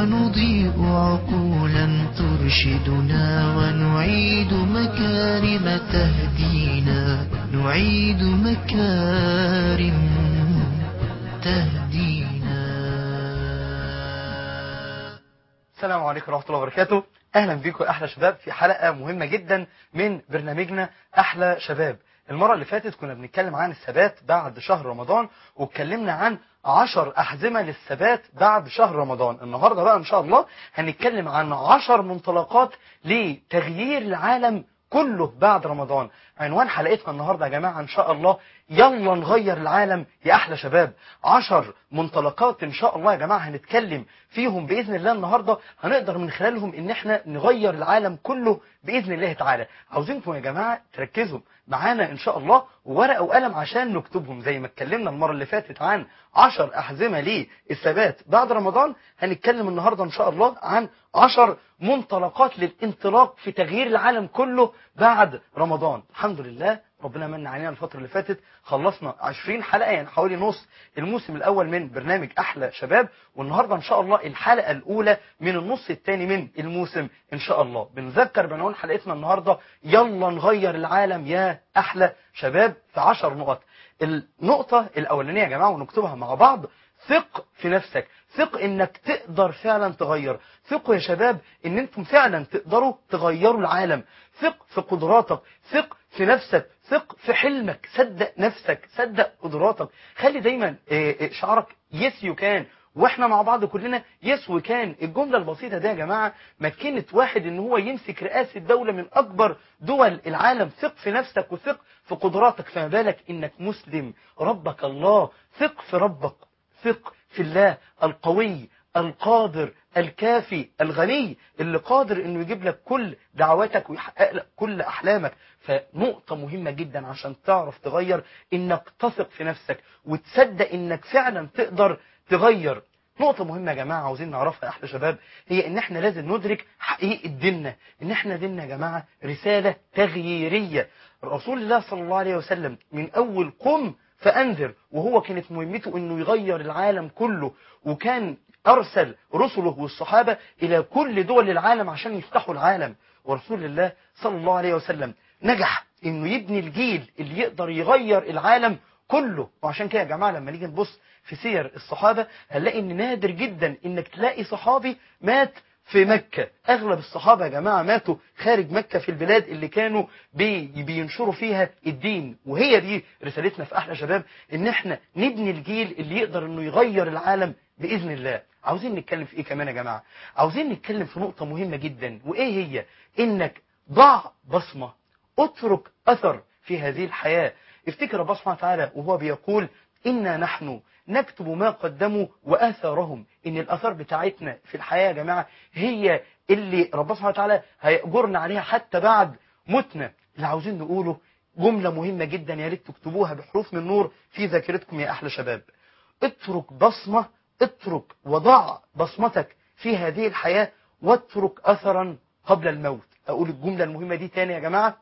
ونضيء عقولا ترشدنا ونعيد مكارم تهدينا نعيد مكارم تهدينا السلام عليكم ورحمة الله وبركاته أهلا بيكم أحلى شباب في حلقة مهمة جدا من برنامجنا أحلى شباب المرة اللي فاتت كنا بنتكلم عن الثبات بعد شهر رمضان واتكلمنا عن عشر أحزمة للثبات بعد شهر رمضان النهاردة بقى إن شاء الله هنتكلم عن عشر منطلقات لتغيير العالم كله بعد رمضان عنوان حلقتنا النهاردة يا جماعة إن شاء الله يلا نغير العالم يا أحلى شباب عشر منطلقات إن شاء الله يا جماعة هنتكلم فيهم بإذن الله النهاردة هنقدر من خلالهم إن احنا نغير العالم كله بإذن الله تعالى عاوزينكم يا جماعة تركزوا معانا إن شاء الله وورقة وقلم عشان نكتبهم زي ما اتكلمنا المرة اللي فاتت عن عشر أحزمة للثبات بعد رمضان هنتكلم النهاردة إن شاء الله عن عشر منطلقات للانطلاق في تغيير العالم كله بعد رمضان الحمد لله ربنا من علينا الفترة اللي فاتت خلصنا 20 حلقة يعني حوالي نص الموسم الأول من برنامج أحلى شباب والنهاردة إن شاء الله الحلقة الأولى من النص الثاني من الموسم إن شاء الله بنذكر بعنوان حلقتنا النهاردة يلا نغير العالم يا أحلى شباب في 10 نقط النقطة الأولانية يا جماعة ونكتبها مع بعض ثق في نفسك ثق انك تقدر فعلا تغير ثقوا يا شباب ان انتم فعلا تقدروا تغيروا العالم ثق في قدراتك ثق في نفسك ثق في حلمك صدق نفسك صدق قدراتك خلي دايما آه، آه، شعارك يس يو كان واحنا مع بعض كلنا يس وكان الجمله البسيطه دي يا جماعه مكنت واحد ان هو يمسك رئاسه دوله من اكبر دول العالم ثق في نفسك وثق في قدراتك فما بالك انك مسلم ربك الله ثق في ربك ثق في الله القوي القادر الكافي الغني اللي قادر انه يجيب لك كل دعواتك ويحقق لك كل احلامك فنقطة مهمة جدا عشان تعرف تغير انك تثق في نفسك وتصدق انك فعلا تقدر تغير نقطة مهمة يا جماعة عاوزين نعرفها يا أحلى شباب هي إن إحنا لازم ندرك حقيقة ديننا إن إحنا ديننا يا جماعة رسالة تغييرية رسول الله صلى الله عليه وسلم من أول قم فأنذر وهو كانت مهمته إنه يغير العالم كله وكان أرسل رسله والصحابة إلى كل دول العالم عشان يفتحوا العالم ورسول الله صلى الله عليه وسلم نجح إنه يبني الجيل اللي يقدر يغير العالم كله وعشان كده يا جماعة لما نيجي نبص في سير الصحابة هنلاقي إن نادر جدا إنك تلاقي صحابي مات في مكة أغلب الصحابة يا جماعة ماتوا خارج مكة في البلاد اللي كانوا بي بينشروا فيها الدين وهي دي رسالتنا في أحلى شباب إن إحنا نبني الجيل اللي يقدر إنه يغير العالم بإذن الله عاوزين نتكلم في إيه كمان يا جماعة عاوزين نتكلم في نقطة مهمة جدا وإيه هي إنك ضع بصمة اترك أثر في هذه الحياة افتكر الله سبحانه وتعالى وهو بيقول إنا نحن نكتب ما قدموا وآثارهم إن الآثار بتاعتنا في الحياة يا جماعة هي اللي ربنا سبحانه وتعالى هيأجرنا عليها حتى بعد موتنا اللي عاوزين نقوله جملة مهمة جدا يا ريت تكتبوها بحروف من نور في ذاكرتكم يا أحلى شباب اترك بصمة اترك وضع بصمتك في هذه الحياة واترك أثرا قبل الموت أقول الجملة المهمة دي تاني يا جماعة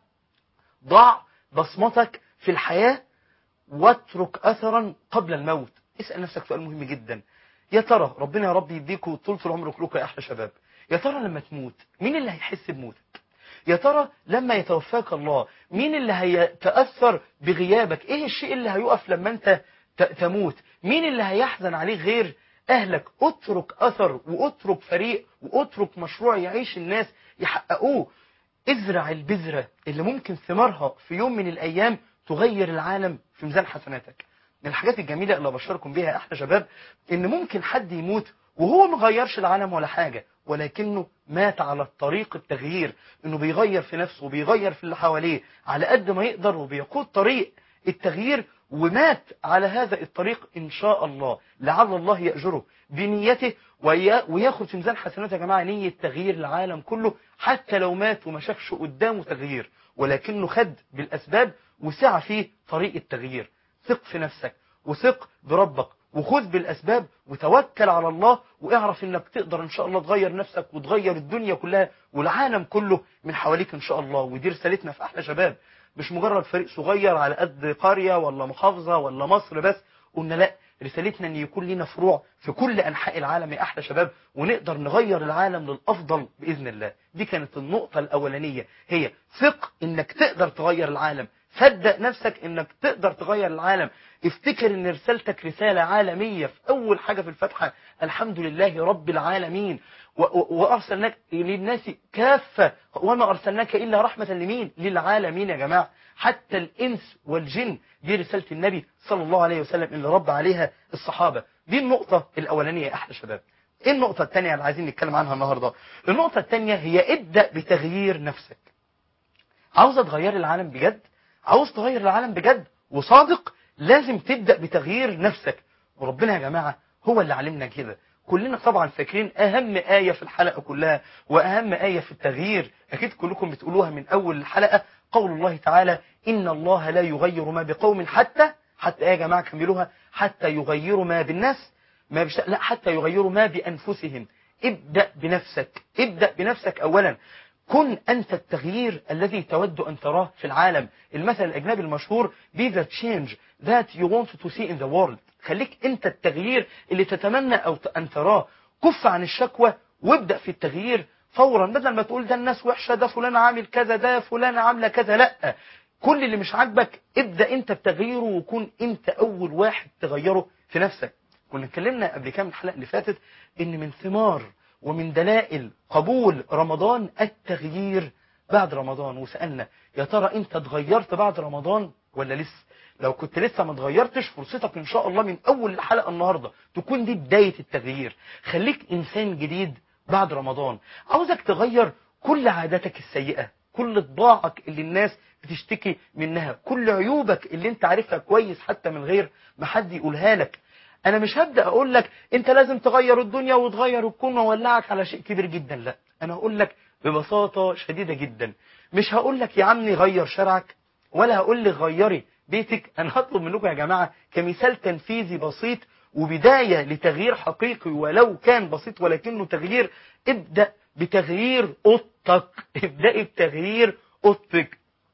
ضع بصمتك في الحياة واترك أثرا قبل الموت اسأل نفسك سؤال مهم جدا يا ترى ربنا يا رب يديكوا طول العمر كلكم يا أحلى شباب يا ترى لما تموت مين اللي هيحس بموتك يا ترى لما يتوفاك الله مين اللي هيتأثر بغيابك ايه الشيء اللي هيقف لما انت ت- تموت مين اللي هيحزن عليه غير اهلك اترك اثر واترك فريق واترك مشروع يعيش الناس يحققوه ازرع البذرة اللي ممكن ثمارها في يوم من الايام تغير العالم في ميزان حسناتك من الحاجات الجميلة اللي بشركم بيها يا احلى شباب ان ممكن حد يموت وهو ما غيرش العالم ولا حاجة ولكنه مات على الطريق التغيير انه بيغير في نفسه وبيغير في اللي حواليه على قد ما يقدر وبيقود طريق التغيير ومات على هذا الطريق ان شاء الله لعل الله يأجره بنيته ويا- وياخد في ميزان حسناته يا جماعة نية تغيير العالم كله حتى لو مات وما شافش قدامه تغيير ولكنه خد بالأسباب وسعى في طريق التغيير ثق في نفسك وثق بربك وخذ بالأسباب وتوكل على الله واعرف انك تقدر ان شاء الله تغير نفسك وتغير الدنيا كلها والعالم كله من حواليك ان شاء الله ودي رسالتنا في احلى شباب مش مجرد فريق صغير على قد قرية ولا محافظة ولا مصر بس قلنا لا رسالتنا ان يكون لنا فروع في كل انحاء العالم يا احلى شباب ونقدر نغير العالم للافضل باذن الله دي كانت النقطه الاولانيه هي ثق انك تقدر تغير العالم صدق نفسك انك تقدر تغير العالم افتكر ان رسالتك رسالة عالمية في اول حاجة في الفتحة الحمد لله رب العالمين و- و- وارسلناك للناس كافة وما ارسلناك الا رحمة لمين للعالمين يا جماعة حتى الانس والجن دي رسالة النبي صلى الله عليه وسلم اللي رب عليها الصحابة دي النقطة الاولانية يا احلى شباب ايه النقطة الثانية اللي عايزين نتكلم عنها النهاردة النقطة الثانية هي ابدأ بتغيير نفسك عاوزة تغير العالم بجد عاوز تغير العالم بجد وصادق لازم تبدأ بتغيير نفسك وربنا يا جماعة هو اللي علمنا كده كلنا طبعا فاكرين أهم آية في الحلقة كلها وأهم آية في التغيير أكيد كلكم بتقولوها من أول الحلقة قول الله تعالى إن الله لا يغير ما بقوم حتى حتى إيه يا جماعة كملوها حتى يغيروا ما بالناس ما بش... لا حتى يغيروا ما بأنفسهم ابدأ بنفسك ابدأ بنفسك أولا كن أنت التغيير الذي تود أن تراه في العالم المثل الأجنبي المشهور be the change that you want to see in the world خليك أنت التغيير اللي تتمنى أو ت- أن تراه كف عن الشكوى وابدأ في التغيير فورا بدل ما تقول ده الناس وحشة ده فلان عامل كذا ده فلان عاملة كذا لا كل اللي مش عاجبك ابدأ أنت بتغييره وكون أنت أول واحد تغيره في نفسك كنا اتكلمنا قبل كام الحلقة اللي فاتت ان من ثمار ومن دلائل قبول رمضان التغيير بعد رمضان وسألنا يا ترى انت اتغيرت بعد رمضان ولا لسه لو كنت لسه ما اتغيرتش فرصتك ان شاء الله من اول الحلقة النهاردة تكون دي بداية التغيير خليك انسان جديد بعد رمضان عاوزك تغير كل عاداتك السيئة كل طباعك اللي الناس بتشتكي منها كل عيوبك اللي انت عارفها كويس حتى من غير ما حد يقولها لك انا مش هبدا اقول لك انت لازم تغير الدنيا وتغير الكون واولعك على شيء كبير جدا لا انا هقول لك ببساطه شديده جدا مش هقول لك يا عمي غير شرعك ولا هقول لك غيري بيتك انا هطلب منكم يا جماعه كمثال تنفيذي بسيط وبدايه لتغيير حقيقي ولو كان بسيط ولكنه تغيير ابدا بتغيير اوضتك ابدأي بتغيير اوضتك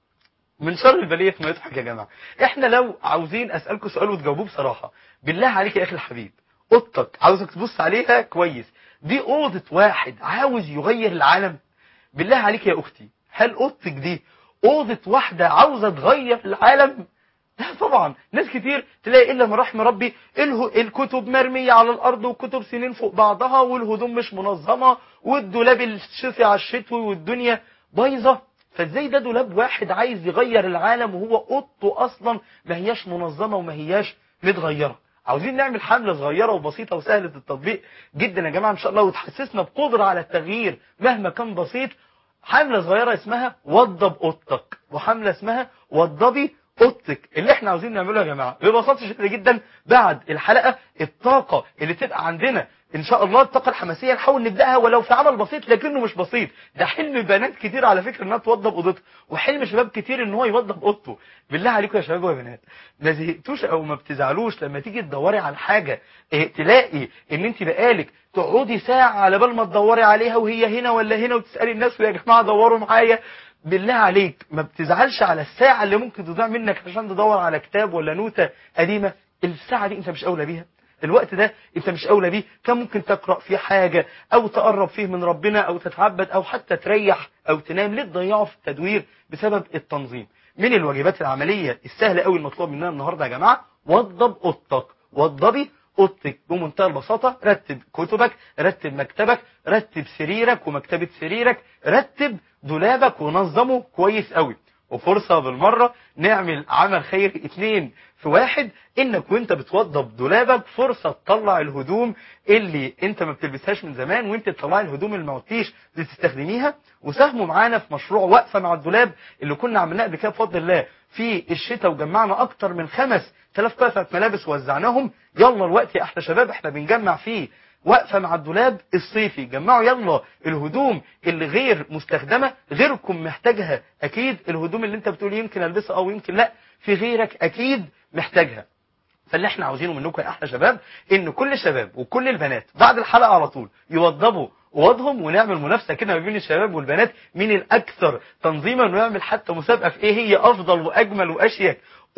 من شر البلية ما يضحك يا جماعة احنا لو عاوزين اسألكم سؤال وتجاوبوه بصراحة بالله عليك يا اخي الحبيب اوضتك عاوزك تبص عليها كويس دي اوضة واحد عاوز يغير العالم بالله عليك يا اختي هل اوضتك دي اوضة واحدة عاوزة تغير العالم لا طبعا ناس كتير تلاقي الا من رحم ربي اله- الكتب مرمية على الارض وكتب سنين فوق بعضها والهدوم مش منظمة والدولاب الشتي على الشتوي والدنيا بايظة فازاي ده دولاب واحد عايز يغير العالم وهو اوضته اصلا ما هياش منظمة وما هياش متغيرة عاوزين نعمل حملة صغيرة وبسيطة وسهلة التطبيق جدا يا جماعة ان شاء الله وتحسسنا بقدرة على التغيير مهما كان بسيط حملة صغيرة اسمها وضب اوضتك وحملة اسمها وضبي اوضتك اللي احنا عاوزين نعمله يا جماعة ببساطة شديدة جدا بعد الحلقة الطاقة اللي تبقى عندنا ان شاء الله الطاقة الحماسية نحاول نبدأها ولو في عمل بسيط لكنه مش بسيط ده حلم بنات كتير على فكرة انها توضب اوضتها وحلم شباب كتير ان هو يوضب اوضته بالله عليكم يا شباب ويا بنات ما زهقتوش او ما بتزعلوش لما تيجي تدوري على حاجة اه تلاقي ان انت بقالك تقعدي ساعة على بال ما تدوري عليها وهي هنا ولا هنا وتسألي الناس ويا جماعة دوروا معايا بالله عليك ما بتزعلش على الساعة اللي ممكن تضيع منك عشان تدور على كتاب ولا نوتة قديمة الساعة دي انت مش اولى بيها الوقت ده انت مش اولى بيه كان ممكن تقرأ فيه حاجة او تقرب فيه من ربنا او تتعبد او حتى تريح او تنام ليه تضيعه في التدوير بسبب التنظيم من الواجبات العملية السهلة قوي المطلوب مننا النهاردة يا جماعة وضب اوضتك وضبي اوضتك بمنتهى البساطة رتب كتبك رتب مكتبك رتب سريرك ومكتبة سريرك رتب دولابك ونظمه كويس قوي وفرصة بالمرة نعمل عمل خير اتنين في واحد انك وانت بتوضب دولابك فرصة تطلع الهدوم اللي انت ما بتلبسهاش من زمان وانت تطلع الهدوم اللي ما عدتيش بتستخدميها وساهموا معانا في مشروع وقفة مع الدولاب اللي كنا عملناه قبل كده بفضل الله في الشتاء وجمعنا اكتر من خمس تلاف قطعة ملابس وزعناهم يلا الوقت يا احلى شباب احنا بنجمع فيه واقفة مع الدولاب الصيفي جمعوا يلا الهدوم اللي غير مستخدمة غيركم محتاجها اكيد الهدوم اللي انت بتقول يمكن البسها او يمكن لا في غيرك اكيد محتاجها فاللي احنا عاوزينه منكم يا احلى شباب ان كل شباب وكل البنات بعد الحلقة على طول يوضبوا اوضهم ونعمل منافسة كده ما بين الشباب والبنات مين الاكثر تنظيما ونعمل حتى مسابقة في ايه هي افضل واجمل واشيك اوضه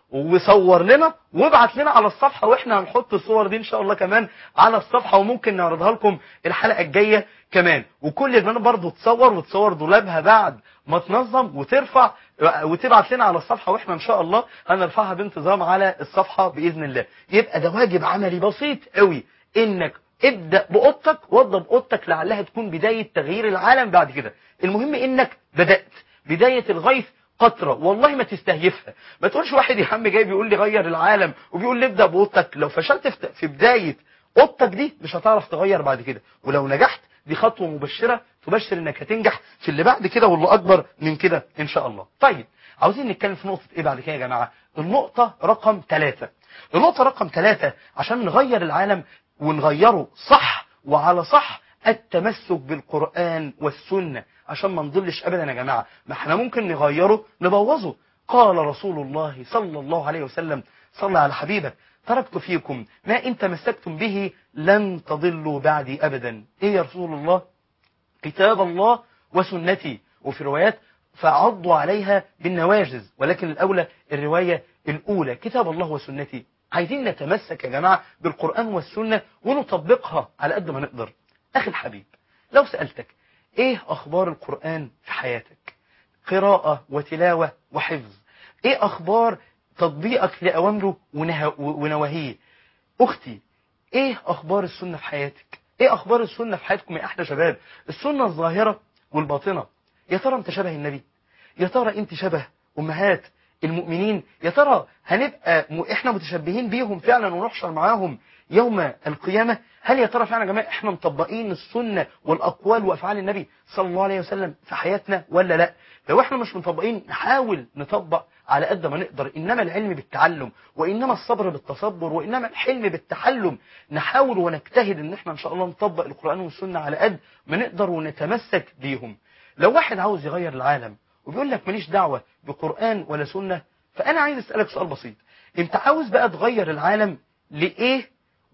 وصور لنا وابعت لنا على الصفحة واحنا هنحط الصور دي ان شاء الله كمان على الصفحة وممكن نعرضها لكم الحلقة الجاية كمان وكل البنات برضو تصور وتصور دولابها بعد ما تنظم وترفع وتبعت لنا على الصفحة واحنا ان شاء الله هنرفعها بانتظام على الصفحة بإذن الله يبقى ده واجب عملي بسيط قوي انك ابدأ بأوضتك وضب أوضتك لعلها تكون بداية تغيير العالم بعد كده المهم انك بدأت بداية الغيث قطرة والله ما تستهيفها ما تقولش واحد يا عم جاي بيقول لي غير العالم وبيقول لي ابدأ بأوضتك لو فشلت في- في بداية اوضتك دي مش هتعرف تغير بعد كده ولو نجحت دي خطوة مبشرة تبشر انك هتنجح في اللي بعد كده واللي اكبر من كده ان شاء الله طيب عاوزين نتكلم في نقطة ايه بعد كده يا جماعة النقطة رقم ثلاثة النقطة رقم ثلاثة عشان نغير العالم ونغيره صح وعلى صح التمسك بالقرآن والسنة عشان ما نضلش ابدا يا جماعة ما احنا ممكن نغيره نبوظه قال رسول الله صلى الله عليه وسلم صلى على حبيبك تركت فيكم ما إن تمسكتم به لن تضلوا بعدي أبدا إيه يا رسول الله كتاب الله وسنتي وفي روايات فعضوا عليها بالنواجز ولكن الأولى الرواية الأولى كتاب الله وسنتي عايزين نتمسك يا جماعة بالقرآن والسنة ونطبقها على قد ما نقدر أخي الحبيب لو سألتك إيه أخبار القرآن في حياتك قراءة وتلاوة وحفظ إيه أخبار تطبيقك لأوامره ونه- ونواهيه أختي إيه أخبار السنة في حياتك إيه أخبار السنة في حياتكم يا أحلى شباب السنة الظاهرة والباطنة يا ترى أنت شبه النبي يا ترى أنت شبه أمهات المؤمنين يا ترى هنبقى م... احنا متشبهين بيهم فعلا ونحشر معاهم يوم القيامة هل يا ترى فعلا يا جماعة احنا مطبقين السنة والأقوال وأفعال النبي صلى الله عليه وسلم في حياتنا ولا لا لو احنا مش مطبقين نحاول نطبق على قد ما نقدر إنما العلم بالتعلم وإنما الصبر بالتصبر وإنما الحلم بالتحلم نحاول ونجتهد إن احنا إن شاء الله نطبق القرآن والسنة على قد ما نقدر ونتمسك بيهم لو واحد عاوز يغير العالم وبيقول لك ماليش دعوة بقرآن ولا سنة فأنا عايز أسألك سؤال بسيط أنت عاوز بقى تغير العالم لإيه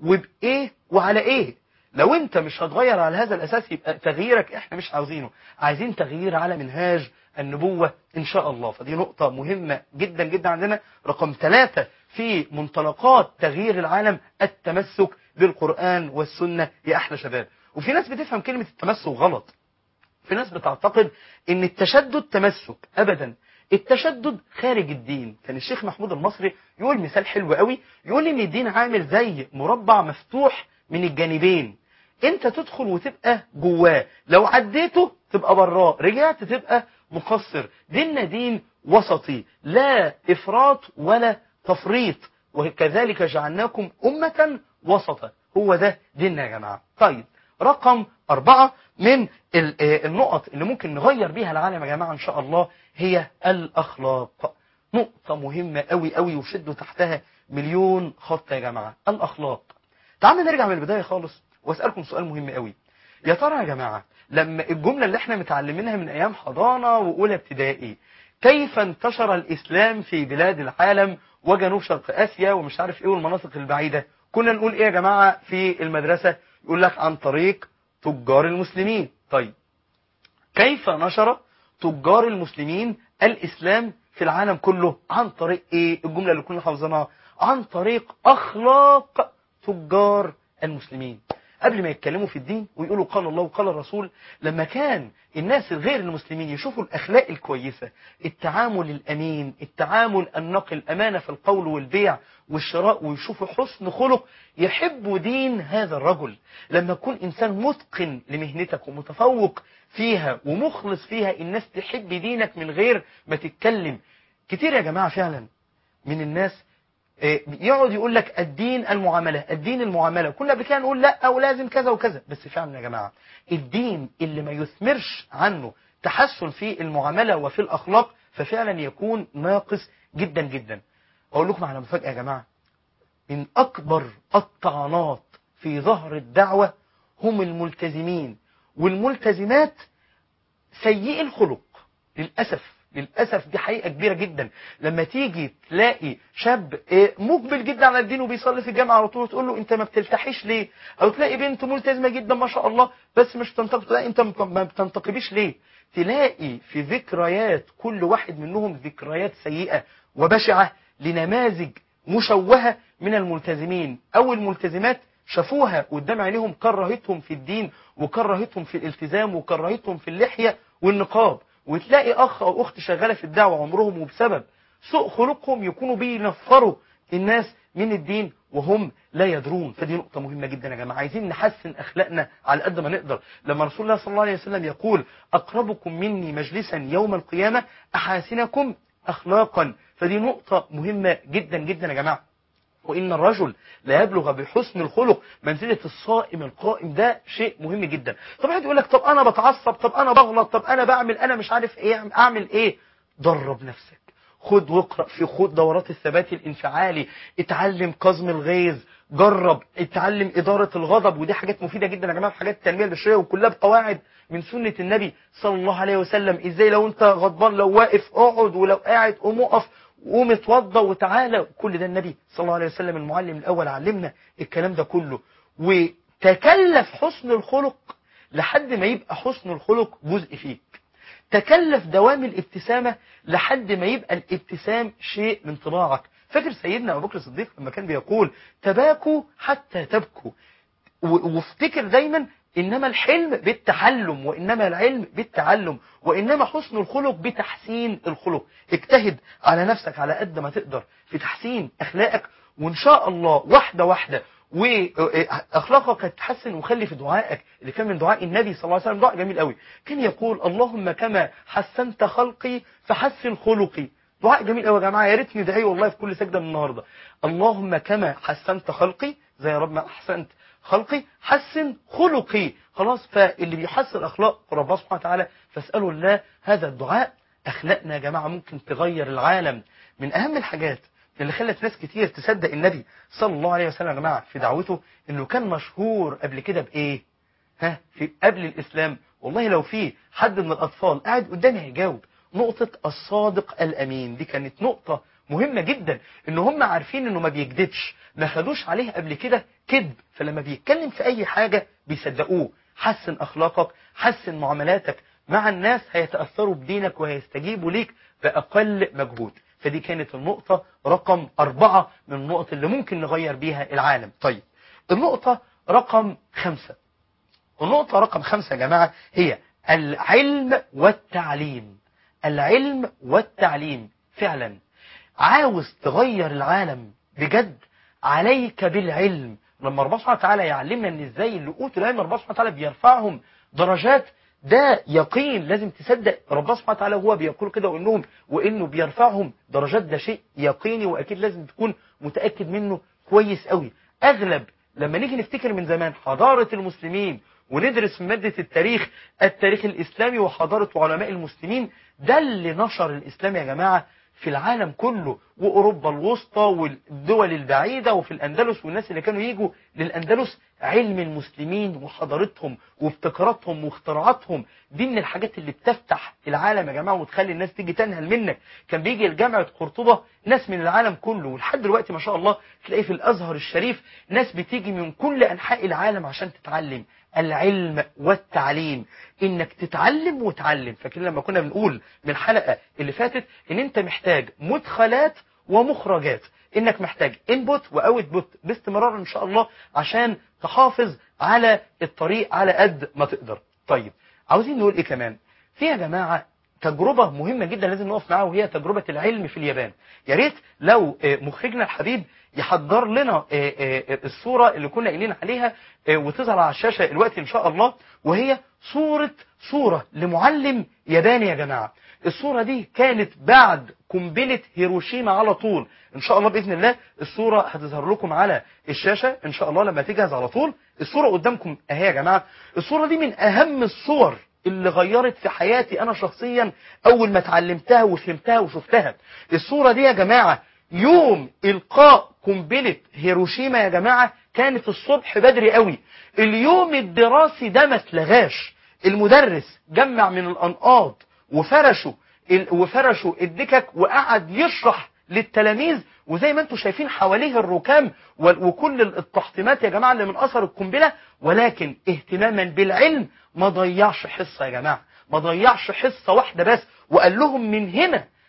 وبإيه وعلى إيه لو أنت مش هتغير على هذا الأساس يبقى تغييرك إحنا مش عاوزينه عايزين تغيير على منهاج النبوة إن شاء الله فدي نقطة مهمة جدا جدا عندنا رقم ثلاثة في منطلقات تغيير العالم التمسك بالقرآن والسنة يا أحلى شباب وفي ناس بتفهم كلمة التمسك غلط في ناس بتعتقد ان التشدد تمسك ابدا التشدد خارج الدين كان الشيخ محمود المصري يقول مثال حلو قوي يقول ان الدين عامل زي مربع مفتوح من الجانبين انت تدخل وتبقى جواه لو عديته تبقى براه رجعت تبقى مقصر ديننا دين وسطي لا افراط ولا تفريط وكذلك جعلناكم امة وسطا هو ده ديننا يا جماعة طيب رقم أربعة من ال- آه النقط اللي ممكن نغير بيها العالم يا جماعة إن شاء الله هي الأخلاق نقطة مهمة قوي قوي وشدوا تحتها مليون خط يا جماعة الأخلاق تعالوا نرجع من البداية خالص وأسألكم سؤال مهم قوي يا ترى يا جماعة لما الجملة اللي احنا متعلمينها من أيام حضانة وأولى ابتدائي كيف انتشر الإسلام في بلاد العالم وجنوب شرق آسيا ومش عارف إيه والمناطق البعيدة كنا نقول إيه يا جماعة في المدرسة يقول لك عن طريق تجار المسلمين طيب كيف نشر تجار المسلمين الإسلام في العالم كله عن طريق إيه الجملة اللي كنا حافظينها عن طريق أخلاق تجار المسلمين قبل ما يتكلموا في الدين ويقولوا قال الله وقال الرسول لما كان الناس غير المسلمين يشوفوا الأخلاق الكويسة التعامل الأمين التعامل النقي الأمانة في القول والبيع والشراء ويشوفوا حسن خلق يحبوا دين هذا الرجل لما يكون إنسان متقن لمهنتك ومتفوق فيها ومخلص فيها الناس تحب دينك من غير ما تتكلم كتير يا جماعة فعلا من الناس إيه، يقعد يقول لك الدين المعاملة الدين المعاملة كنا قبل كده نقول لا أو لازم كذا وكذا بس فعلا يا جماعة الدين اللي ما يثمرش عنه تحسن في المعاملة وفي الأخلاق ففعلا يكون ناقص جدا جدا أقول لكم على مفاجأة يا جماعة من أكبر الطعنات في ظهر الدعوة هم الملتزمين والملتزمات سيئي الخلق للأسف للأسف دي حقيقة كبيرة جدا لما تيجي تلاقي شاب آه، مقبل جدا على الدين وبيصلي في الجامعة على طول تقول له انت ما بتلتحيش ليه او تلاقي بنت ملتزمة جدا ما شاء الله بس مش تنتقد لا انت ما بتنتقبيش ليه تلاقي في ذكريات كل واحد منهم ذكريات سيئة وبشعة لنماذج مشوهة من الملتزمين أو الملتزمات شافوها قدام عينيهم كرهتهم في الدين وكرهتهم في الالتزام وكرهتهم في اللحية والنقاب وتلاقي أخ أو أخت شغالة في الدعوة عمرهم وبسبب سوء خلقهم يكونوا بينفروا الناس من الدين وهم لا يدرون فدي نقطة مهمة جدا يا جماعة عايزين نحسن أخلاقنا على قد ما نقدر لما رسول الله صلى الله عليه وسلم يقول أقربكم مني مجلسا يوم القيامة أحاسنكم أخلاقا فدي نقطة مهمة جدا جدا يا جماعة وإن الرجل لا يبلغ بحسن الخلق منزلة الصائم القائم ده شيء مهم جدا طب واحد يقول لك طب أنا بتعصب طب أنا بغلط طب أنا بعمل أنا مش عارف إيه أعمل إيه درب نفسك خد واقرأ في خد دورات الثبات الانفعالي اتعلم قزم الغيظ جرب اتعلم إدارة الغضب ودي حاجات مفيدة جدا يا جماعة في حاجات التنمية البشرية وكلها بقواعد من سنة النبي صلى الله عليه وسلم ازاي لو انت غضبان لو واقف اقعد ولو قاعد قوم اقف قوم اتوضى وتعالى كل ده النبي صلى الله عليه وسلم المعلم الاول علمنا الكلام ده كله وتكلف حسن الخلق لحد ما يبقى حسن الخلق جزء فيك تكلف دوام الابتسامة لحد ما يبقى الابتسام شيء من طباعك فاكر سيدنا أبو بكر الصديق لما كان بيقول تباكوا حتى تبكوا وافتكر دايما إنما الحلم بالتحلم وإنما العلم بالتعلم وإنما حسن الخلق بتحسين الخلق اجتهد على نفسك على قد ما تقدر في تحسين أخلاقك وإن شاء الله واحدة واحدة واخلاقك هتتحسن وخلي في دعائك اللي كان من دعاء النبي صلى الله عليه وسلم دعاء جميل قوي كان يقول اللهم كما حسنت خلقي فحسن خلقي دعاء جميل قوي يا جماعه يا ريت ندعيه والله في كل سجده من النهارده اللهم كما حسنت خلقي زي يا رب ما احسنت خلقي حسن خلقي خلاص فاللي بيحسن اخلاق ربنا سبحانه وتعالى فاسالوا الله هذا الدعاء اخلاقنا يا جماعه ممكن تغير العالم من اهم الحاجات اللي خلت ناس كتير تصدق النبي صلى الله عليه وسلم يا جماعه في دعوته انه كان مشهور قبل كده بايه ها في قبل الاسلام والله لو في حد من الاطفال قاعد قدامي هيجاوب نقطه الصادق الامين دي كانت نقطه مهمة جدا ان هم عارفين انه ما بيكذبش ما خدوش عليه قبل كده كذب فلما بيتكلم في اي حاجة بيصدقوه حسن اخلاقك حسن معاملاتك مع الناس هيتأثروا بدينك وهيستجيبوا ليك بأقل مجهود فدي كانت النقطة رقم أربعة من النقط اللي ممكن نغير بيها العالم طيب النقطة رقم خمسة النقطة رقم خمسة يا جماعة هي العلم والتعليم العلم والتعليم فعلا عاوز تغير العالم بجد عليك بالعلم لما ربنا سبحانه وتعالى يعلمنا ان ازاي اللي اوتوا العلم ربنا سبحانه وتعالى بيرفعهم درجات ده يقين لازم تصدق ربنا سبحانه وتعالى وهو بيقول كده وانهم وانه بيرفعهم درجات ده شيء يقيني واكيد لازم تكون متاكد منه كويس قوي اغلب لما نيجي نفتكر من زمان حضاره المسلمين وندرس في مادة التاريخ التاريخ الإسلامي وحضارة علماء المسلمين ده اللي نشر الإسلام يا جماعة في العالم كله وأوروبا الوسطى والدول البعيدة وفي الأندلس والناس اللي كانوا يجوا للأندلس علم المسلمين وحضارتهم وابتكاراتهم واختراعاتهم دي من الحاجات اللي بتفتح العالم يا جماعة وتخلي الناس تيجي تنهل منك كان بيجي لجامعة قرطبة ناس من العالم كله ولحد دلوقتي ما شاء الله تلاقي في الأزهر الشريف ناس بتيجي من كل أنحاء العالم عشان تتعلم العلم والتعليم انك تتعلم وتعلم فاكرين لما كنا بنقول من الحلقة اللي فاتت ان انت محتاج مدخلات ومخرجات انك محتاج انبوت واوت بوت باستمرار ان شاء الله عشان تحافظ على الطريق على قد ما تقدر طيب عاوزين نقول ايه كمان في يا جماعة تجربة مهمة جدا لازم نقف معاها وهي تجربة العلم في اليابان يا ريت لو مخرجنا الحبيب يحضر لنا الصورة اللي كنا قايلين عليها وتظهر على الشاشة الوقت إن شاء الله وهي صورة صورة لمعلم ياباني يا جماعة الصورة دي كانت بعد قنبلة هيروشيما على طول إن شاء الله بإذن الله الصورة هتظهر لكم على الشاشة إن شاء الله لما تجهز على طول الصورة قدامكم أهي يا جماعة الصورة دي من أهم الصور اللي غيرت في حياتي أنا شخصيا أول ما اتعلمتها وفهمتها وشفتها الصورة دي يا جماعة يوم إلقاء قنبلة هيروشيما يا جماعة كانت الصبح بدري قوي اليوم الدراسي ده ما اتلغاش المدرس جمع من الأنقاض وفرشوا وفرشوا الدكك وقعد يشرح للتلاميذ وزي ما انتم شايفين حواليه الركام وكل التحطيمات يا جماعة اللي من أثر القنبلة ولكن اهتماما بالعلم ما ضيعش حصة يا جماعة ما ضيعش حصة واحدة بس وقال لهم من هنا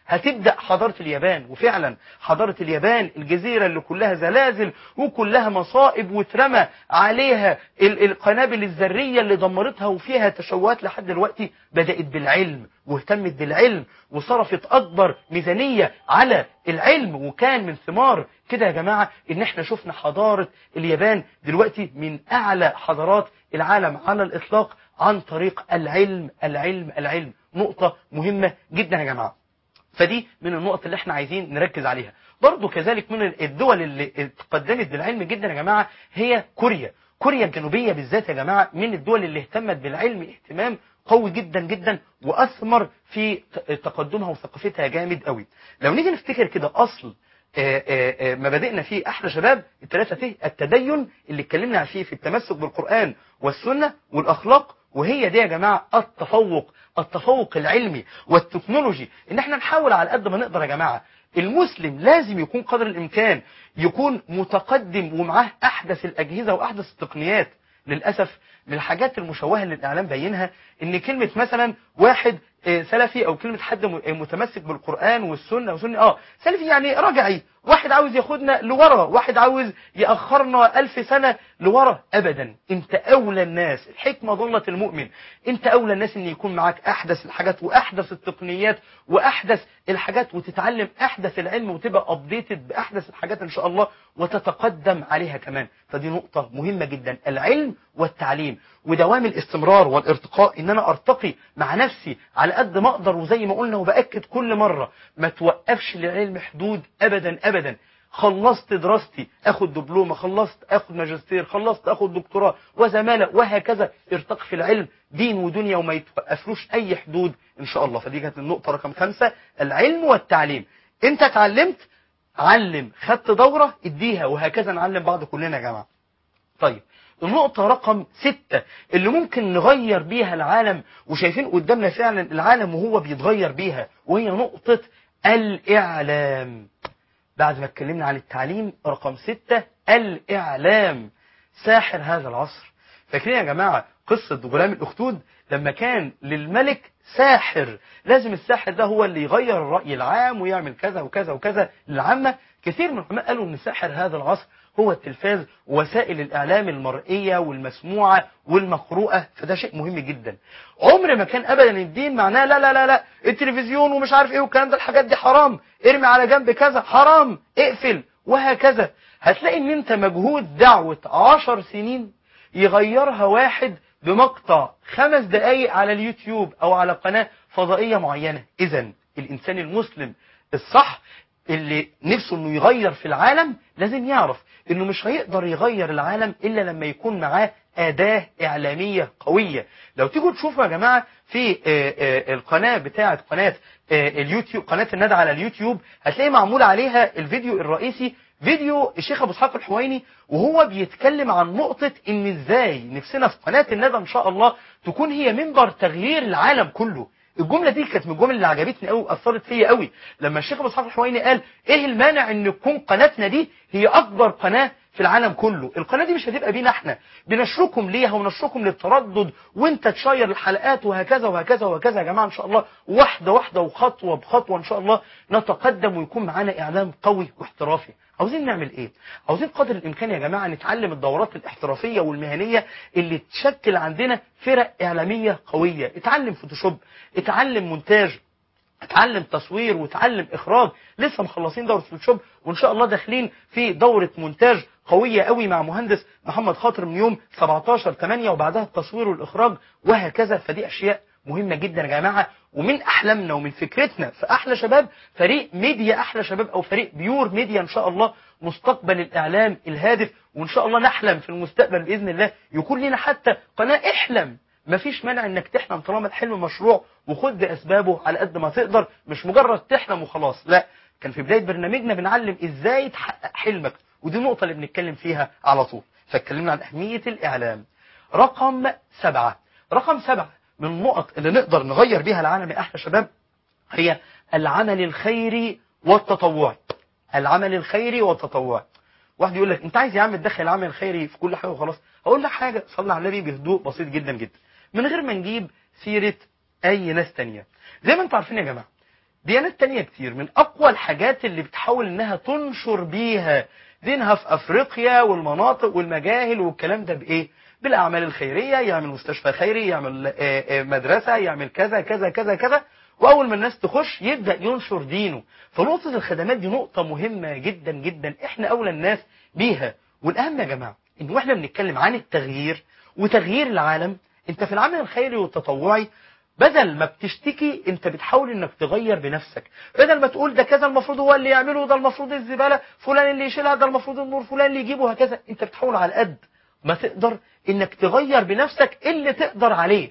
هتبدأ حضارة اليابان وفعلا حضارة اليابان الجزيرة اللي كلها زلازل وكلها مصائب واترمى عليها ال- القنابل الذرية اللي دمرتها وفيها تشوهات لحد دلوقتي بدأت بالعلم واهتمت بالعلم وصرفت أكبر ميزانية على العلم وكان من ثمار كده يا جماعة إن احنا شفنا حضارة اليابان دلوقتي من أعلى حضارات العالم على الإطلاق عن طريق العلم العلم العلم نقطة مهمة جدا يا جماعة فدي من النقط اللي احنا عايزين نركز عليها برضو كذلك من الدول اللي تقدمت بالعلم جدا يا جماعة هي كوريا كوريا الجنوبية بالذات يا جماعة من الدول اللي اهتمت بالعلم اهتمام قوي جدا جدا واثمر في ت- تقدمها وثقافتها جامد قوي لو نيجي نفتكر كده اصل آه، آه، آه، مبادئنا فيه احلى شباب الثلاثه فيه التدين اللي اتكلمنا فيه في التمسك بالقران والسنه والاخلاق وهي دي يا جماعه التفوق التفوق العلمي والتكنولوجي ان احنا نحاول على قد ما نقدر يا جماعه المسلم لازم يكون قدر الامكان يكون متقدم ومعاه احدث الاجهزه واحدث التقنيات للاسف من الحاجات المشوهه اللي الاعلام بينها ان كلمه مثلا واحد آه، سلفي او كلمه حد م- آه، متمسك بالقران والسنه وسنه اه سلفي يعني رجعي واحد عاوز ياخدنا لورا واحد عاوز ياخرنا ألف سنه لورا ابدا انت اولى الناس الحكمه ضلت المؤمن انت اولى الناس ان يكون معاك احدث الحاجات واحدث التقنيات واحدث الحاجات وتتعلم احدث العلم وتبقى ابديتد باحدث الحاجات ان شاء الله وتتقدم عليها كمان فدي نقطه مهمه جدا العلم والتعليم ودوام الاستمرار والارتقاء ان انا ارتقي مع نفسي على قد ما اقدر وزي ما قلنا وباكد كل مره ما توقفش للعلم حدود ابدا ابدا خلصت دراستي اخد دبلومه خلصت اخد ماجستير خلصت اخد دكتوراه وزماله وهكذا ارتقي في العلم دين ودنيا وما يتوقفلوش اي حدود ان شاء الله فدي كانت النقطه رقم خمسة العلم والتعليم انت اتعلمت علم خدت دوره اديها وهكذا نعلم بعض كلنا يا جماعه طيب النقطة رقم ستة اللي ممكن نغير بيها العالم وشايفين قدامنا فعلا العالم وهو بيتغير بيها وهي نقطة الإعلام بعد ما اتكلمنا عن التعليم رقم ستة الإعلام ساحر هذا العصر فاكرين يا جماعة قصة غلام الأخدود لما كان للملك ساحر لازم الساحر ده هو اللي يغير الرأي العام ويعمل كذا وكذا وكذا للعامة كثير من العلماء قالوا ان ساحر هذا العصر هو التلفاز ووسائل الإعلام المرئية والمسموعة والمقروءة فده شيء مهم جدا عمر ما كان أبدا الدين معناه لا لا لا لا التلفزيون ومش عارف ايه والكلام ده الحاجات دي حرام ارمي على جنب كذا حرام اقفل وهكذا هتلاقي ان انت مجهود دعوة عشر سنين يغيرها واحد بمقطع خمس دقايق على اليوتيوب او على قناة فضائية معينة اذا الانسان المسلم الصح اللي نفسه انه يغير في العالم لازم يعرف انه مش هيقدر يغير العالم الا لما يكون معاه اداة اعلامية قوية لو تيجوا تشوفوا يا جماعة في آه، آه، القناة بتاعة قناة آه، اليوتيوب قناة الندى على اليوتيوب هتلاقي معمول عليها الفيديو الرئيسي فيديو الشيخ ابو اسحاق الحويني وهو بيتكلم عن نقطة ان ازاي نفسنا في قناة الندى ان شاء الله تكون هي منبر تغيير العالم كله الجملة دي كانت من الجمل اللي عجبتني قوي واثرت فيا قوي لما الشيخ ابو اسحاق الحويني قال ايه المانع ان تكون قناتنا دي هي اكبر قناة في العالم كله القناة دي مش هتبقى بينا احنا بنشركم ليها ونشركم للتردد وانت تشير الحلقات وهكذا وهكذا وهكذا يا جماعة ان شاء الله واحدة واحدة وخطوة بخطوة ان شاء الله نتقدم ويكون معانا اعلام قوي واحترافي عاوزين نعمل ايه عاوزين قدر الامكان يا جماعة نتعلم الدورات الاحترافية والمهنية اللي تشكل عندنا فرق اعلامية قوية اتعلم فوتوشوب اتعلم مونتاج اتعلم تصوير وتعلم اخراج لسه مخلصين دوره فوتوشوب وان شاء الله داخلين في دوره مونتاج قويه قوي مع مهندس محمد خاطر من يوم 17 8 وبعدها التصوير والاخراج وهكذا فدي اشياء مهمه جدا يا جماعه ومن احلامنا ومن فكرتنا في احلى شباب فريق ميديا احلى شباب او فريق بيور ميديا ان شاء الله مستقبل الاعلام الهادف وان شاء الله نحلم في المستقبل باذن الله يكون لنا حتى قناه احلم مفيش مانع انك تحلم طالما الحلم مشروع وخد باسبابه على قد ما تقدر مش مجرد تحلم وخلاص لا كان في بدايه برنامجنا بنعلم ازاي تحقق حلمك ودي النقطه اللي بنتكلم فيها على طول فاتكلمنا عن اهميه الاعلام رقم سبعة رقم سبعة من النقط اللي نقدر نغير بيها العالم يا احلى شباب هي العمل الخيري والتطوعي العمل الخيري والتطوعي واحد يقول لك انت عايز يا عم تدخل العمل الخيري في كل حاجه وخلاص هقول لك حاجه صلي على النبي بهدوء بسيط جدا جدا من غير ما نجيب سيره اي ناس تانية زي ما انتم عارفين يا جماعه ديانات تانية كتير من اقوى الحاجات اللي بتحاول انها تنشر بيها دينها في افريقيا والمناطق والمجاهل والكلام ده بايه بالاعمال الخيريه يعمل مستشفى خيري يعمل آه، آه، مدرسه يعمل كذا كذا كذا كذا واول ما الناس تخش يبدا ينشر دينه فنقطه الخدمات دي نقطه مهمه جدا جدا احنا اولى الناس بيها والاهم يا جماعه ان واحنا بنتكلم عن التغيير وتغيير العالم انت في العمل الخيري والتطوعي بدل ما بتشتكي انت بتحاول انك تغير بنفسك بدل ما تقول ده كذا المفروض هو اللي يعمله ده المفروض الزباله فلان اللي يشيلها ده المفروض النور فلان اللي يجيبه هكذا انت بتحاول على قد ما تقدر انك تغير بنفسك اللي تقدر عليه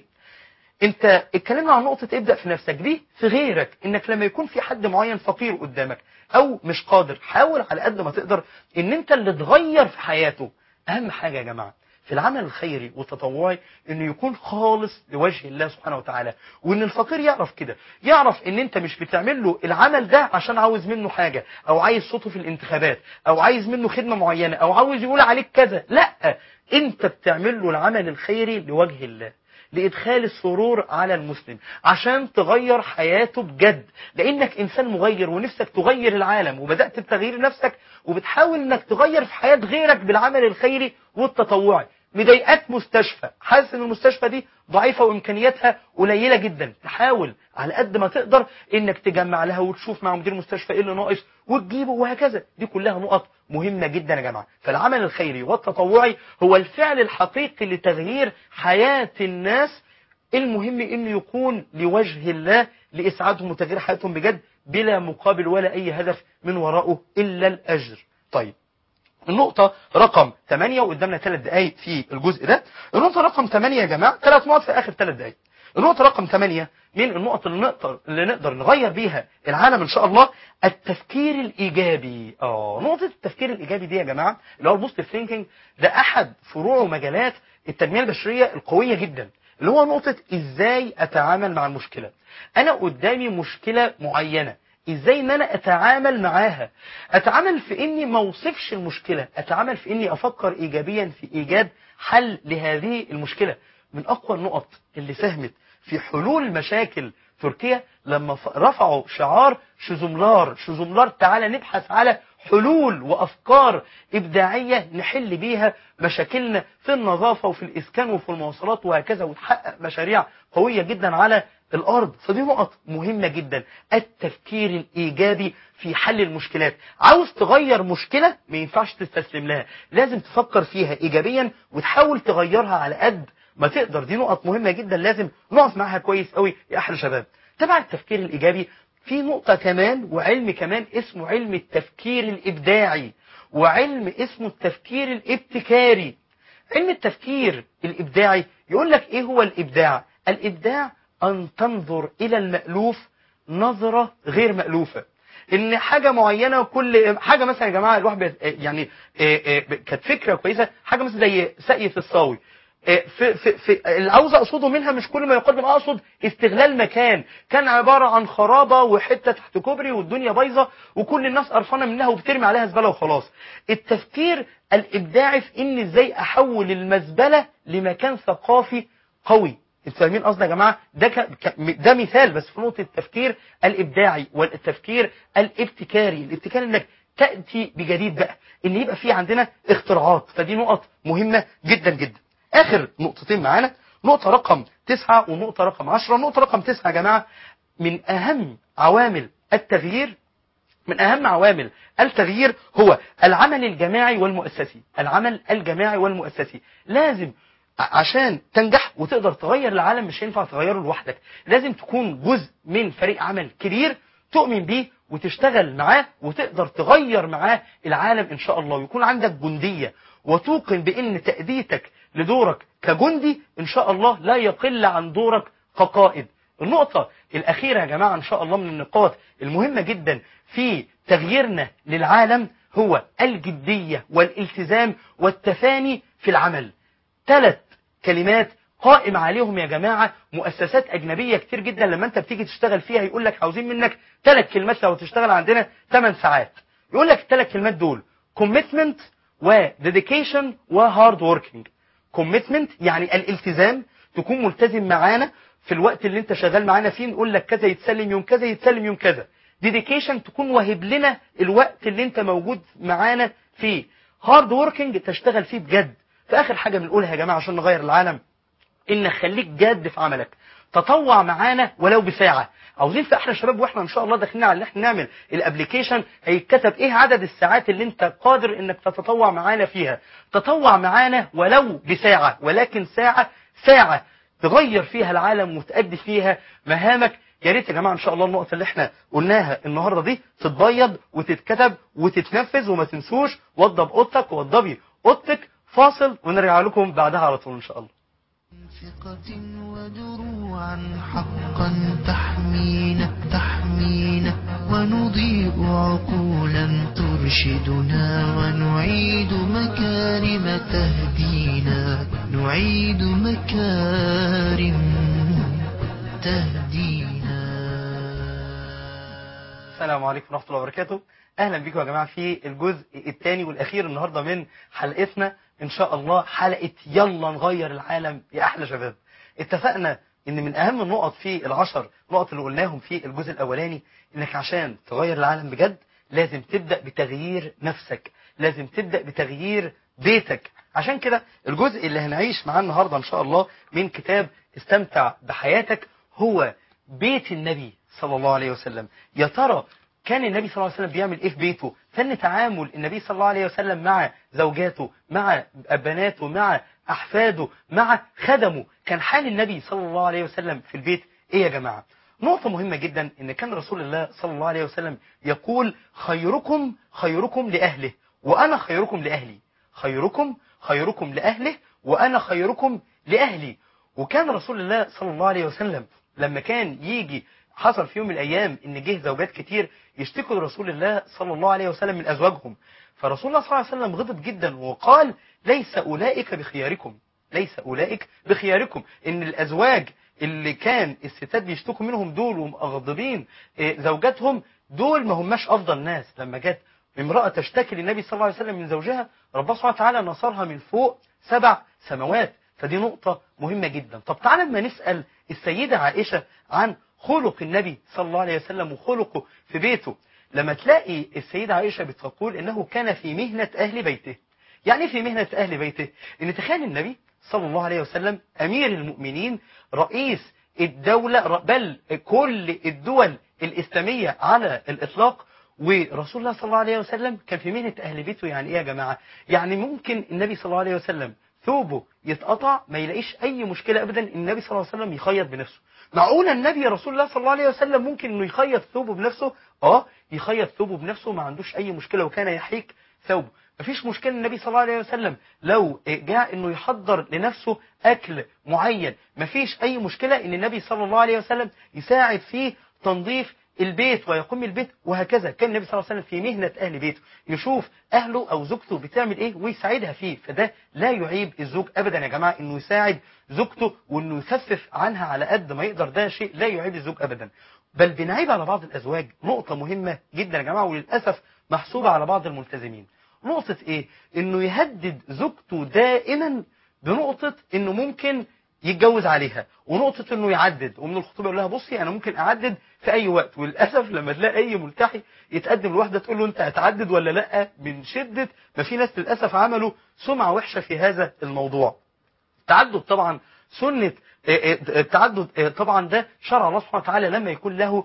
انت اتكلمنا عن نقطة ابدأ في نفسك دي في غيرك انك لما يكون في حد معين فقير قدامك او مش قادر حاول على قد ما تقدر ان انت اللي تغير في حياته اهم حاجة يا جماعة في العمل الخيري والتطوعي انه يكون خالص لوجه الله سبحانه وتعالى وان الفقير يعرف كده يعرف ان انت مش بتعمل له العمل ده عشان عاوز منه حاجة او عايز صوته في الانتخابات او عايز منه خدمة معينة او عاوز يقول عليك كذا لا انت بتعمل له العمل الخيري لوجه الله لإدخال السرور على المسلم عشان تغير حياته بجد لأنك إنسان مغير ونفسك تغير العالم وبدأت بتغيير نفسك وبتحاول إنك تغير في حياة غيرك بالعمل الخيري والتطوعي مضايقاك مستشفى حاسس ان المستشفى دي ضعيفة وامكانياتها قليلة جدا تحاول على قد ما تقدر انك تجمع لها وتشوف مع مدير المستشفى ايه اللي ناقص وتجيبه وهكذا دي كلها نقط مهمة جدا يا جماعة فالعمل الخيري والتطوعي هو الفعل الحقيقي لتغيير حياة الناس المهم انه يكون لوجه الله لاسعادهم وتغيير حياتهم بجد بلا مقابل ولا اي هدف من وراءه الا الاجر طيب النقطة رقم 8 وقدامنا 3 دقايق في الجزء ده النقطة رقم 8 يا جماعة ثلاث نقط في آخر 3 دقايق النقطة رقم 8 من النقط اللي نقدر اللي نقدر نغير بيها العالم ان شاء الله التفكير الايجابي اه نقطة التفكير الايجابي دي يا جماعة اللي هو البوستيف ثينكينج ده احد فروع ومجالات التنمية البشرية القوية جدا اللي هو نقطة ازاي اتعامل مع المشكلة انا قدامي مشكلة معينة ازاي ان انا اتعامل معاها اتعامل في اني ما اوصفش المشكلة اتعامل في اني افكر ايجابيا في ايجاد حل لهذه المشكلة من اقوى النقط اللي ساهمت في حلول مشاكل تركيا لما ف- رفعوا شعار شزملار شزملار تعالى نبحث على حلول وافكار ابداعيه نحل بيها مشاكلنا في النظافه وفي الاسكان وفي المواصلات وهكذا وتحقق مشاريع قويه جدا على الارض فدي نقط مهمه جدا التفكير الايجابي في حل المشكلات عاوز تغير مشكله ما ينفعش تستسلم لها لازم تفكر فيها ايجابيا وتحاول تغيرها على قد ما تقدر دي نقط مهمه جدا لازم نقف معاها كويس قوي يا احلى شباب تبع التفكير الايجابي في نقطة كمان وعلم كمان اسمه علم التفكير الإبداعي وعلم اسمه التفكير الابتكاري علم التفكير الإبداعي يقول لك إيه هو الإبداع الإبداع أن تنظر إلى المألوف نظرة غير مألوفة ان حاجه معينه كل حاجه مثلا يا جماعه الواحد بيت- يعني إيه إيه كانت فكره كويسه حاجه مثلا زي ساقية الصاوي إيه في في في اللي عاوز اقصده منها مش كل ما يقدم اقصد استغلال مكان كان عباره عن خرابه وحته تحت كوبري والدنيا بايظه وكل الناس قرفانه منها وبترمي عليها زباله وخلاص التفكير الابداعي في ان ازاي احول المزبله لمكان ثقافي قوي انتوا فاهمين قصدي يا جماعه ده ك... ك... ده مثال بس في نقطه التفكير الابداعي والتفكير الابتكاري الابتكار انك تاتي بجديد بقى ان يبقى في عندنا اختراعات فدي نقط مهمه جدا جدا اخر نقطتين معانا نقطه رقم تسعة ونقطه رقم عشرة نقطه رقم تسعة يا جماعه من اهم عوامل التغيير من أهم عوامل التغيير هو العمل الجماعي والمؤسسي العمل الجماعي والمؤسسي لازم ع- عشان تنجح وتقدر تغير العالم مش هينفع تغيره لوحدك لازم تكون جزء من فريق عمل كبير تؤمن بيه وتشتغل معاه وتقدر تغير معاه العالم ان شاء الله ويكون عندك جندية وتوقن بان تأديتك لدورك كجندي ان شاء الله لا يقل عن دورك كقائد النقطة الأخيرة يا جماعة إن شاء الله من النقاط المهمة جدا في تغييرنا للعالم هو الجدية والالتزام والتفاني في العمل ثلاث كلمات قائم عليهم يا جماعة مؤسسات أجنبية كتير جدا لما أنت بتيجي تشتغل فيها يقول لك عاوزين منك ثلاث كلمات لو تشتغل عندنا 8 ساعات يقول لك الثلاث كلمات دول commitment و dedication و hard working commitment يعني الالتزام تكون ملتزم معانا في الوقت اللي انت شغال معانا فيه نقول لك كذا يتسلم يوم كذا يتسلم يوم كذا ديديكيشن تكون واهب لنا الوقت اللي انت موجود معانا فيه هارد وركينج تشتغل فيه بجد في اخر حاجه بنقولها يا جماعه عشان نغير العالم ان خليك جاد في عملك تطوع معانا ولو بساعه عاوزين في احلى شباب واحنا ان شاء الله داخلين على ان احنا نعمل الابلكيشن هيتكتب ايه عدد الساعات اللي انت قادر انك تتطوع معانا فيها تطوع معانا ولو بساعه ولكن ساعه ساعه تغير فيها العالم وتأدي فيها مهامك يا ريت يا جماعه ان شاء الله النقطه اللي احنا قلناها النهارده دي تتبيض وتتكتب وتتنفذ وما تنسوش وضب اوضتك ووضبي اوضتك فاصل ونرجع لكم بعدها على طول ان شاء الله ثقة ودروعا حقا تحمينا تحمينا ونضيء عقولا ترشدنا ونعيد مكارم تهدينا نعيد مكارم تهدينا السلام عليكم ورحمه الله وبركاته اهلا بكم يا جماعه في الجزء الثاني والاخير النهارده من حلقتنا ان شاء الله حلقه يلا نغير العالم يا احلى شباب اتفقنا ان من اهم النقط في العشر نقط اللي قلناهم في الجزء الاولاني انك عشان تغير العالم بجد لازم تبدا بتغيير نفسك لازم تبدا بتغيير بيتك عشان كده الجزء اللي هنعيش معاه النهارده ان شاء الله من كتاب استمتع بحياتك هو بيت النبي صلى الله عليه وسلم يا ترى كان النبي صلى الله عليه وسلم بيعمل ايه في بيته فن تعامل النبي صلى الله عليه وسلم مع زوجاته مع بناته مع احفاده مع خدمه كان حال النبي صلى الله عليه وسلم في البيت ايه يا جماعه نقطة مهمة جدا ان كان رسول الله صلى الله عليه وسلم يقول خيركم خيركم لأهله وانا خيركم لأهلي خيركم خيركم لأهله وانا خيركم لأهلي وكان رسول الله صلى الله عليه وسلم لما كان يجي حصل في يوم من الايام ان جه زوجات كتير يشتكوا لرسول الله صلى الله عليه وسلم من ازواجهم فرسول الله صلى الله عليه وسلم غضب جدا وقال ليس اولئك بخياركم ليس اولئك بخياركم ان الازواج اللي كان الستات بيشتكوا منهم دول ومغضبين إيه، زوجاتهم دول ما هماش افضل ناس لما جت امرأة تشتكي للنبي صلى الله عليه وسلم من زوجها ربنا سبحانه وتعالى نصرها من فوق سبع سماوات فدي نقطة مهمة جدا طب تعالى لما نسأل السيدة عائشة عن خلق النبي صلى الله عليه وسلم وخلقه في بيته لما تلاقي السيدة عائشة بتقول انه كان في مهنة اهل بيته يعني إيه في مهنة اهل بيته ان تخيل النبي صلى الله عليه وسلم امير المؤمنين رئيس الدولة بل كل الدول الاسلامية على الاطلاق ورسول الله صلى الله عليه وسلم كان في مهنة اهل بيته يعني ايه يا جماعة يعني ممكن النبي صلى الله عليه وسلم ثوبه يتقطع ما يلاقيش اي مشكلة ابدا ان النبي صلى الله عليه وسلم يخيط بنفسه معقولة النبي رسول الله صلى الله عليه وسلم ممكن انه يخيط ثوبه بنفسه اه يخيط ثوبه بنفسه ما عندوش اي مشكلة وكان يحيك ثوبه مفيش مشكلة النبي صلى الله عليه وسلم لو جاء انه يحضر لنفسه اكل معين مفيش اي مشكلة ان النبي صلى الله عليه وسلم يساعد في تنظيف البيت ويقوم البيت وهكذا كان النبي صلى الله عليه وسلم في مهنة أهل بيته يشوف أهله أو زوجته بتعمل إيه ويساعدها فيه فده لا يعيب الزوج أبدا يا جماعة إنه يساعد زوجته وإنه يخفف عنها على قد ما يقدر ده شيء لا يعيب الزوج أبدا بل بنعيب على بعض الأزواج نقطة مهمة جدا يا جماعة وللأسف محسوبة على بعض الملتزمين نقطة إيه إنه يهدد زوجته دائما بنقطة إنه ممكن يتجوز عليها ونقطة انه يعدد ومن الخطوبة يقول لها بصي انا ممكن اعدد في اي وقت وللاسف لما تلاقي اي ملتحي يتقدم لواحدة تقول له انت هتعدد ولا لا من شدة ما في ناس للاسف عملوا سمعة وحشة في هذا الموضوع التعدد طبعا سنة التعدد طبعا ده شرع الله سبحانه وتعالى لما يكون له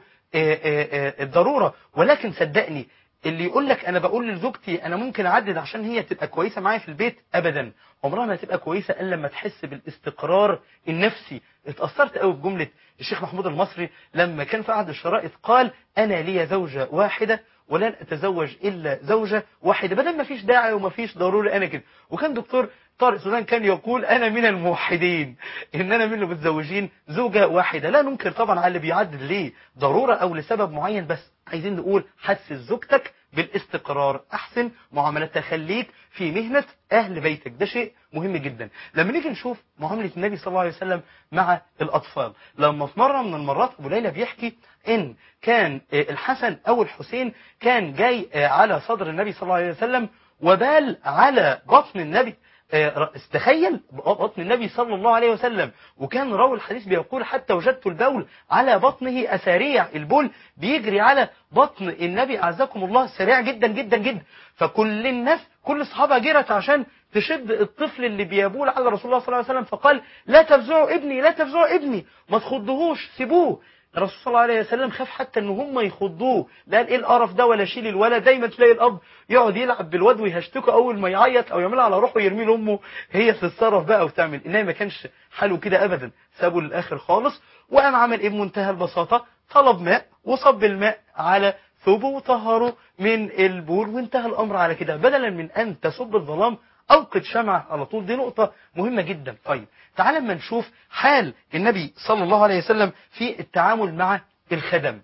الضرورة ولكن صدقني اللي يقول لك انا بقول لزوجتي انا ممكن اعدد عشان هي تبقى كويسه معايا في البيت ابدا عمرها ما هتبقى كويسه الا لما تحس بالاستقرار النفسي اتاثرت قوي بجمله الشيخ محمود المصري لما كان في عهد الشرائط قال انا لي زوجه واحده ولن اتزوج الا زوجه واحده بدل ما فيش داعي وما فيش ضروري انا كده وكان دكتور طارق سودان كان يقول انا من الموحدين ان انا من اللي متزوجين زوجه واحده لا ننكر طبعا على اللي بيعدد ليه ضروره او لسبب معين بس عايزين نقول حسس زوجتك بالاستقرار احسن معاملتها خليك في مهنة اهل بيتك ده شيء مهم جدا لما نيجي نشوف معاملة النبي صلى الله عليه وسلم مع الاطفال لما في مرة من المرات ابو ليلى بيحكي ان كان الحسن او الحسين كان جاي على صدر النبي صلى الله عليه وسلم وبال على بطن النبي آه، تخيل بطن النبي صلى الله عليه وسلم وكان راوي الحديث بيقول حتى وجدت البول على بطنه أساريع البول بيجري على بطن النبي أعزكم الله سريع جدا جدا جدا فكل الناس كل الصحابة جرت عشان تشد الطفل اللي بيبول على رسول الله صلى الله عليه وسلم فقال لا تفزعوا ابني لا تفزعوا ابني ما تخضهوش سيبوه الرسول صلى الله عليه وسلم خاف حتى ان هم يخضوه لا قال ايه القرف ده ولا شيل الولد دايما تلاقي الاب يقعد يلعب بالواد ويهشتكه اول ما يعيط او يعملها على روحه يرميه لامه هي تتصرف بقى وتعمل انما ما كانش حاله كده ابدا سابه للاخر خالص وقام عمل ايه بمنتهى البساطه طلب ماء وصب الماء على ثوبه وطهره من البول وانتهى الامر على كده بدلا من ان تسب الظلام اوقد شمعة على طول دي نقطة مهمة جدا طيب تعال اما نشوف حال النبي صلى الله عليه وسلم في التعامل مع الخدم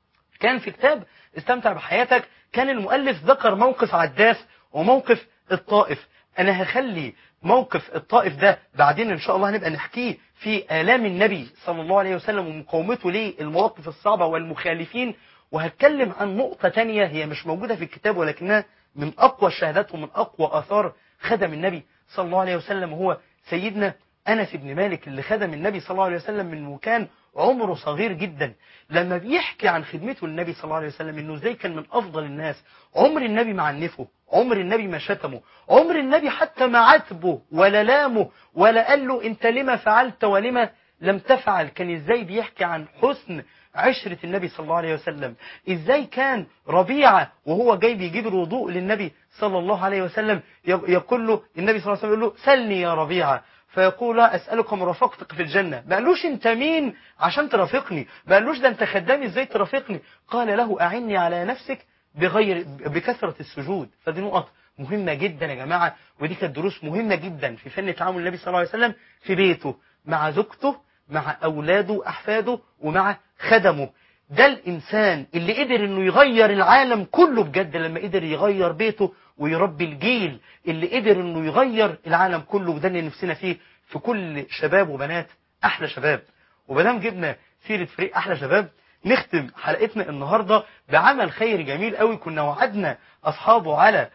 كان في كتاب استمتع بحياتك كان المؤلف ذكر موقف عداس وموقف الطائف انا هخلي موقف الطائف ده بعدين ان شاء الله هنبقى نحكيه في آلام النبي صلى الله عليه وسلم ومقاومته للمواقف الصعبة والمخالفين وهتكلم عن نقطة تانية هي مش موجودة في الكتاب ولكنها من أقوى الشهادات ومن أقوى آثار خدم النبي صلى الله عليه وسلم هو سيدنا أنس بن مالك اللي خدم النبي صلى الله عليه وسلم من وكان عمره صغير جدا لما بيحكي عن خدمته للنبي صلى الله عليه وسلم انه ازاي كان من افضل الناس عمر النبي ما عنفه عمر النبي ما شتمه عمر النبي حتى ما عاتبه ولا لامه ولا قال له انت لما فعلت ولما لم تفعل كان ازاي بيحكي عن حسن عشرة النبي صلى الله عليه وسلم ازاي كان ربيعة وهو جاي بيجيب الوضوء للنبي صلى الله عليه وسلم يقول له النبي صلى الله عليه وسلم يقول له سلني يا ربيعة فيقول لا أسألك مرافقتك في الجنة ما قالوش انت مين عشان ترافقني ما قالوش ده انت خدامي ازاي ترافقني قال له أعني على نفسك بغير بكثرة السجود فدي نقط مهمة جدا يا جماعة ودي كانت دروس مهمة جدا في فن تعامل النبي صلى الله عليه وسلم في بيته مع زوجته مع أولاده وأحفاده ومع خدمه ده الإنسان اللي قدر إنه يغير العالم كله بجد لما قدر يغير بيته ويربي الجيل اللي قدر إنه يغير العالم كله وده اللي نفسنا فيه في كل شباب وبنات أحلى شباب ومادام جبنا سيرة فريق أحلى شباب نختم حلقتنا النهاردة بعمل خير جميل قوي كنا وعدنا أصحابه على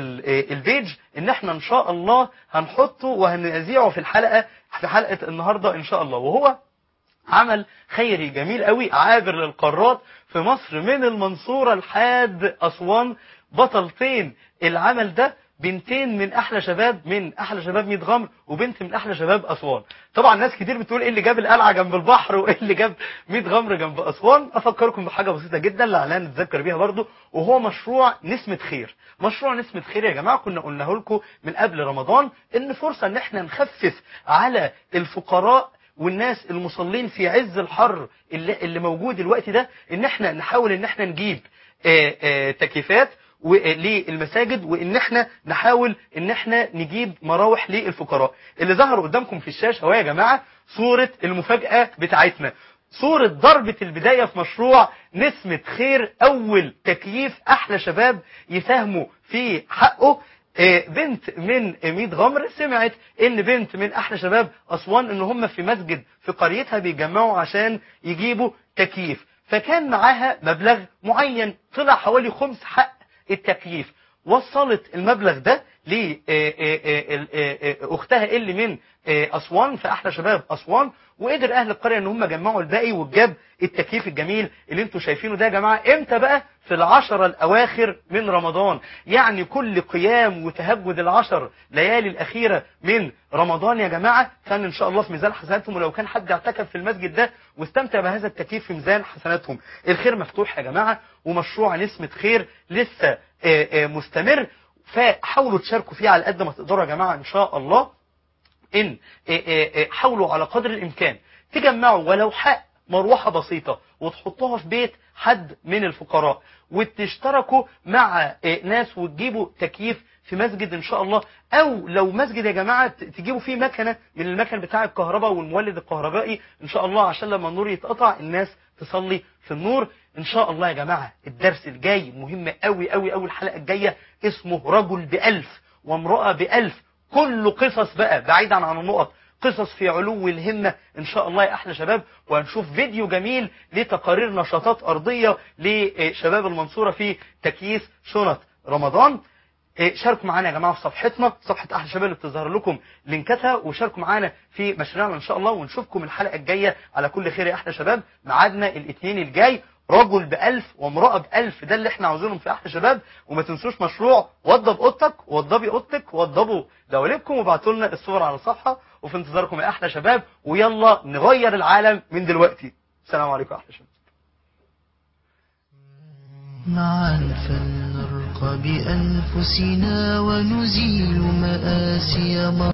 البيج ان احنا ان شاء الله هنحطه وهنذيعه في الحلقة في حلقة النهاردة ان شاء الله وهو عمل خيري جميل قوي عابر للقارات في مصر من المنصورة لحد أسوان بطلتين العمل ده بنتين من احلى شباب من احلى شباب ميت غمر وبنت من احلى شباب اسوان طبعا ناس كتير بتقول ايه اللي جاب القلعه جنب البحر وايه اللي جاب ميت غمر جنب اسوان افكركم بحاجه بسيطه جدا لعلنا نتذكر بيها برضو وهو مشروع نسمه خير مشروع نسمه خير يا جماعه كنا قلناه لكم من قبل رمضان ان فرصه ان احنا نخفف على الفقراء والناس المصلين في عز الحر اللي, اللي موجود الوقت ده ان احنا نحاول ان احنا نجيب آآ آآ تكييفات للمساجد وان احنا نحاول ان احنا نجيب مراوح للفقراء اللي ظهر قدامكم في الشاشة اهو يا جماعة صورة المفاجأة بتاعتنا صورة ضربة البداية في مشروع نسمة خير اول تكييف احلى شباب يساهموا في حقه بنت من ميت غمر سمعت ان بنت من احلى شباب اسوان ان هم في مسجد في قريتها بيجمعوا عشان يجيبوا تكييف فكان معاها مبلغ معين طلع حوالي خمس حق التكييف وصلت المبلغ ده لاختها اللي من اسوان في احلى شباب اسوان وقدر اهل القريه ان هم جمعوا الباقي وجاب التكييف الجميل اللي انتم شايفينه ده يا جماعه امتى بقى في العشرة الاواخر من رمضان يعني كل قيام وتهجد العشر ليالي الاخيره من رمضان يا جماعه كان ان شاء الله في ميزان حسناتهم ولو كان حد اعتكف في المسجد ده واستمتع بهذا التكييف في ميزان حسناتهم الخير مفتوح يا جماعه ومشروع نسمه خير لسه مستمر فحاولوا تشاركوا فيه على قد ما تقدروا يا جماعه ان شاء الله ان حاولوا على قدر الامكان تجمعوا ولو حق مروحه بسيطه وتحطوها في بيت حد من الفقراء وتشتركوا مع ناس وتجيبوا تكييف في مسجد ان شاء الله او لو مسجد يا جماعه تجيبوا فيه مكنه من المكن بتاع الكهرباء والمولد الكهربائي ان شاء الله عشان لما النور يتقطع الناس تصلي في النور ان شاء الله يا جماعه الدرس الجاي مهم قوي قوي قوي الحلقه الجايه اسمه رجل بألف وامرأة بألف كله قصص بقى بعيدا عن النقط قصص في علو الهمة ان شاء الله يا احلى شباب وهنشوف فيديو جميل لتقارير نشاطات ارضية لشباب المنصورة في تكييف شنط رمضان إيه، شاركوا معانا يا جماعه في صفحتنا صفحه احلى شباب اللي بتظهر لكم لينكاتها وشاركوا معانا في مشاريعنا ان شاء الله ونشوفكم الحلقه الجايه على كل خير يا احلى شباب ميعادنا الاثنين الجاي رجل بألف وامرأة بألف ده اللي احنا عاوزينهم في احلى شباب وما تنسوش مشروع وضب اوضتك ووضبي اوضتك ووضبوا دواليبكم وابعتوا لنا الصور على الصفحه وفي انتظاركم يا احلى شباب ويلا نغير العالم من دلوقتي السلام عليكم يا احلى شباب معا فلنرقى بأنفسنا ونزيل مآسي